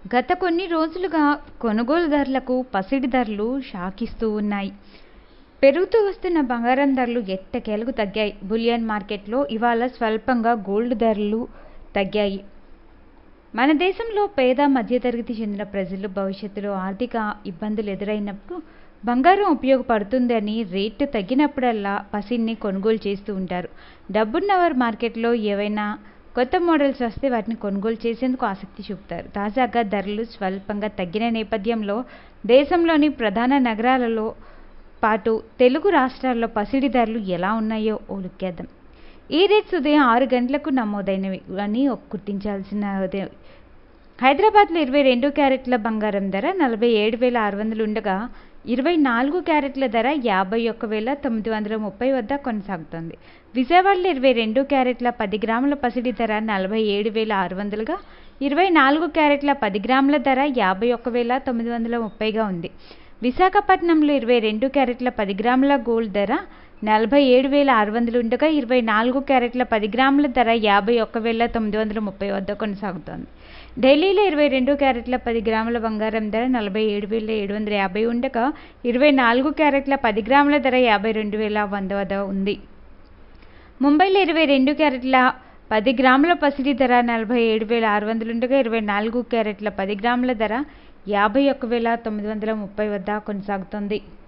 గత కొన్ని రోజులుగా కొనుగోలుదారులకు పసిడి ధరలు షాకిస్తూ ఉన్నాయి పెరుగుతూ వస్తున్న బంగారం ధరలు ఎట్టకేలకు తగ్గాయి బులియన్ మార్కెట్లో ఇవాళ స్వల్పంగా గోల్డ్ ధరలు తగ్గాయి మన దేశంలో పేద మధ్యతరగతి చెందిన ప్రజలు భవిష్యత్తులో ఆర్థిక ఇబ్బందులు ఎదురైనప్పుడు బంగారం ఉపయోగపడుతుందని రేటు తగ్గినప్పుడల్లా పసిడిని కొనుగోలు చేస్తూ ఉంటారు డబ్బున్నవారు మార్కెట్లో ఏవైనా కొత్త మోడల్స్ వస్తే వాటిని కొనుగోలు చేసేందుకు ఆసక్తి చూపుతారు తాజాగా ధరలు స్వల్పంగా తగ్గిన నేపథ్యంలో దేశంలోని ప్రధాన నగరాలలో పాటు తెలుగు రాష్ట్రాల్లో పసిడి ధరలు ఎలా ఉన్నాయో ఓ లుక్కేద్దాం ఈ రేట్స్ ఉదయం ఆరు గంటలకు నమోదైనవి అని గుర్తించాల్సిన హైదరాబాద్లో ఇరవై రెండు క్యారెట్ల బంగారం ధర నలభై ఏడు వేల ఆరు వందలు ఉండగా ఇరవై నాలుగు క్యారెట్ల ధర యాభై ఒక్క వేల తొమ్మిది వందల ముప్పై వద్ద కొనసాగుతోంది విజయవాడలో ఇరవై రెండు క్యారెట్ల పది గ్రాముల పసిడి ధర నలభై ఏడు వేల ఆరు వందలుగా ఇరవై నాలుగు క్యారెట్ల పది గ్రాముల ధర యాభై ఒక్క వేల తొమ్మిది వందల ముప్పైగా ఉంది విశాఖపట్నంలో ఇరవై రెండు క్యారెట్ల పది గ్రాముల గోల్డ్ ధర నలభై ఏడు వేల ఆరు వందలు ఉండగా ఇరవై నాలుగు క్యారెట్ల పది గ్రాముల ధర యాభై ఒక్క వేల తొమ్మిది వందల ముప్పై వద్ద కొనసాగుతోంది ఢిల్లీలో ఇరవై రెండు క్యారెట్ల పది గ్రాముల బంగారం ధర నలభై ఏడు వేల ఏడు వందల యాభై ఉండగా ఇరవై నాలుగు క్యారెట్ల పది గ్రాముల ధర యాభై రెండు వేల వంద వద్ద ఉంది ముంబైలో ఇరవై రెండు క్యారెట్ల పది గ్రాముల పసిడి ధర నలభై ఏడు వేల ఆరు వందలు ఉండగా ఇరవై నాలుగు క్యారెట్ల పది గ్రాముల ధర యాభై ఒక్క వేల తొమ్మిది వందల ముప్పై వద్ద కొనసాగుతోంది